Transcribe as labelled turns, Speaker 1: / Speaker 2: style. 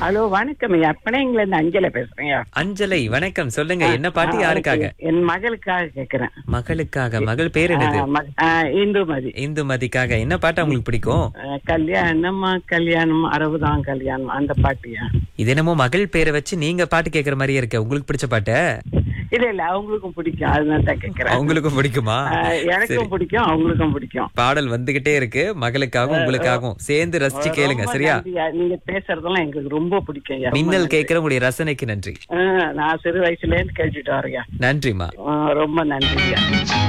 Speaker 1: Hello வணக்கம் ஐயா பிணையங்கள இருந்து அஞ்சல பேசுறேன்
Speaker 2: அஞ்சலை வணக்கம் சொல்லுங்க என்ன பாட்டு யாருக்காக
Speaker 1: என் மகளுக்காக கேக்குறேன்
Speaker 2: மகளுக்காக மகள் பேர் என்னது
Speaker 1: ஆ, மக- ஆ, இந்துமதி
Speaker 2: இந்துமதிக்காக என்ன பாட்டு அவங்களுக்கு பிடிக்கும்
Speaker 1: ஆ, கல்யாணமா கல்யாணம் அறுபதாம் கல்யாணம் அந்த பாட்டியா
Speaker 2: இது என்னமோ மகள் பேரை வச்சு நீங்க பாட்டு கேக்குற மாதிரியே இருக்கு உங்களுக்கு பிடிச்ச பாட்ட
Speaker 1: இல்ல இல்ல அவங்களுக்கும் பிடிக்கும் அதனால தான் கேக்குறேன்
Speaker 2: அவங்களுக்கும் பிடிக்குமா
Speaker 1: ஆ, எனக்கும் பிடிக்கும் அவங்களுக்கும் பிடிக்கும்
Speaker 2: பாடல் வந்துகிட்டே இருக்கு மகளுக்காகவும் உங்களுக்காகவும் சேர்ந்து ரசிச்சு கேளுங்க
Speaker 1: ரொம்ப
Speaker 2: சரியா
Speaker 1: நன்றியா. நீங்க பேசுறதெல்லாம் எங்களுக்கு ரொம்ப பிடிக்கும் ஐயா. ரொம்ப
Speaker 2: மின்னல்
Speaker 1: நன்றி.
Speaker 2: கேட்கிற உங்களுடைய ரசனைக்கு நன்றி
Speaker 1: ஆ, நான் சிறு வயசுல இருந்து கேட்டுட்டு வரேன்
Speaker 2: நன்றிமா
Speaker 1: ரொம்ப நன்றியா